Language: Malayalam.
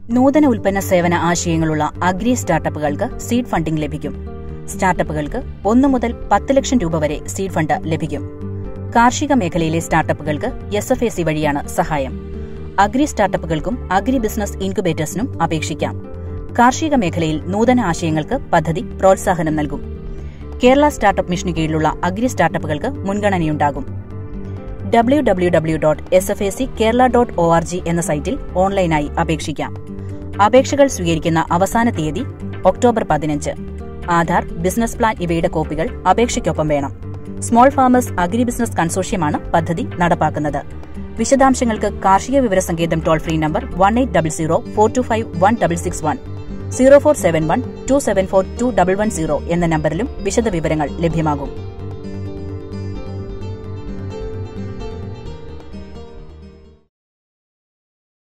നൂതന ഉൽപ്പന്ന സേവന ആശയങ്ങളുള്ള അഗ്രി സ്റ്റാർട്ടപ്പുകൾക്ക് സീഡ് ഫണ്ടിംഗ് ലഭിക്കും സ്റ്റാർട്ടപ്പുകൾക്ക് ഒന്നു മുതൽ പത്ത് ലക്ഷം രൂപ വരെ സീഡ് ഫണ്ട് ലഭിക്കും കാർഷിക മേഖലയിലെ സ്റ്റാർട്ടപ്പുകൾക്ക് എസ് എഫ് എ സി വഴിയാണ് സഹായം അഗ്രി സ്റ്റാർട്ടപ്പുകൾക്കും അഗ്രി ബിസിനസ് ഇൻക്യുബേറ്റേഴ്സിനും അപേക്ഷിക്കാം കാർഷിക മേഖലയിൽ നൂതന ആശയങ്ങൾക്ക് പദ്ധതി പ്രോത്സാഹനം നൽകും കേരള സ്റ്റാർട്ടപ്പ് മിഷനു കീഴിലുള്ള അഗ്രി സ്റ്റാർട്ടപ്പുകൾക്ക് മുൻഗണനയുണ്ടാകും W W W dot S F A C Kerala dot O R G എന്ന സൈറ്റിൽ ഓൺലൈനായി അപേക്ഷിക്കാം അപേക്ഷകൾ സ്വീകരിക്കുന്ന അവസാന തീയതി ഒക്ടോബർ പതിനഞ്ച് ആധാർ ബിസിനസ് പ്ലാൻ ഇവയുടെ കോപ്പികൾ അപേക്ഷയ്ക്കൊപ്പം വേണം സ്മോൾ ഫാമേഴ്സ് അഗ്രി ബിസിനസ് കൺസോർഷ്യമാണ് പദ്ധതി നടപ്പാക്കുന്നത് വിശദാംശങ്ങൾക്ക് കാർഷിക വിവര സങ്കേതം toll free number one eight double zero four two five one double six one zero four seven one two seven four two double one zero എന്ന നമ്പറിലും വിശദവിവരങ്ങൾ ലഭ്യമാകും